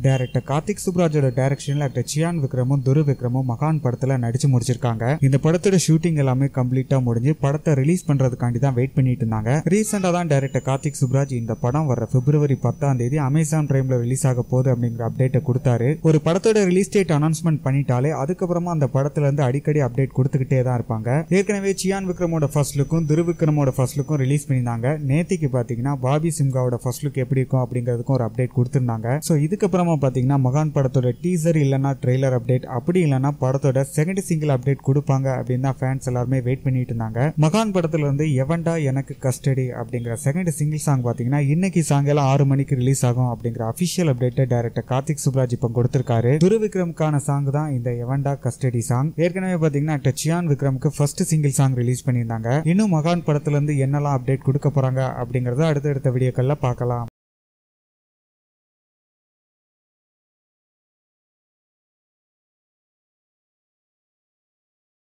director Karthik சுப்ராஜோட டைரக்ஷன்ல actor cyan விக்ரமும் துரு விக்ரமும் மகான் படத்துல நடிச்சு முடிச்சிருக்காங்க இந்த படத்தோட ஷூட்டிங் எல்லாமே கம்ப்ளீட்டா முடிஞ்சு படத்தை ரிலீஸ் பண்றதுக்காண்டி தான் வெயிட் பண்ணிட்டு இருந்தாங்க ரீசெண்டா தான் டைரக்டர் கார்த்திக் சுப்ராஜ் இந்த படம் வர பிப்ரவரி பத்தாம் தேதி அமேசான் பிரைம்ல ரிலீஸ் ஆக போகுது அப்படிங்கிற அப்டேட்டை கொடுத்தாரு ஒரு படத்தோட ரிலீஸ் டேட் அனௌன்ஸ்மெண்ட் பண்ணிட்டாலே அதுக்கப்புறமா அந்த படத்துல இருந்து அடிக்கடி அப்டேட் கொடுத்துக்கிட்டே தான் இருப்பாங்க ஏற்கனவே சியான் விக்ரமோட ஃபர்ஸ்ட் லுக்கும் துரு விக்ரமோட ஃபர்ஸ்ட் லுக்கும் ரிலீஸ் பண்ணியிருந்தாங்க நேத்திக்கு பாத்தீங்கன்னா பாபி சிம்காவோட ஃபர்ஸ்ட் லுக் எப்படி இருக்கும் அப்படிங்கிறதுக்கும் ஒரு அப்டேட் கொடுத்திருந்தாங்க ஸோ இதுக்கப்புறமா பாத்தீங்கன்னா மகான் படத்தோட டீசர் இல்லைன்னா ட்ரெய்லர் அப்டேட் அப்படி இல்லைன்னா படத்தோட செகண்ட் சிங்கிள் அப்டேட் கொடுப்பாங்க அப்படின்னு தான் ஃபேன்ஸ் எல்லாருமே வெயிட் பண்ணிட்டு இருந்தாங்க மகான் படத்துல இருந்து எவன்டா எனக்கு கஸ்டடி அப்படிங்கிற செகண்ட் சிங்கிள் சாங் பாத்தீங்கன்னா இன்னைக்கு சாயங்காலம் ஆறு மணிக்கு ரிலீஸ் ஆகும் அப்படிங்கிற அபிஷியல் அப்டேட்டை டைரக்டர் கார்த்திக் சுப்ராஜ் இப்போ கொடுத்திருக்காரு துரு விக்ரம்கான சாங் தான் இந்த எவன்டா கஸ்டடி சாங் ஏற்கனவே பாத்தீங்கன்னா actor cyan விக்ரம்க்கு first single song release பண்ணியிருந்தாங்க இன்னும் மகான் படத்துல இருந்து என்னெல்லாம் அப்டேட் கொடுக்க போறாங்க அப்படிங்கறத அடுத்தடுத்த வீடியோக்கள்ல பார்க்கலாம்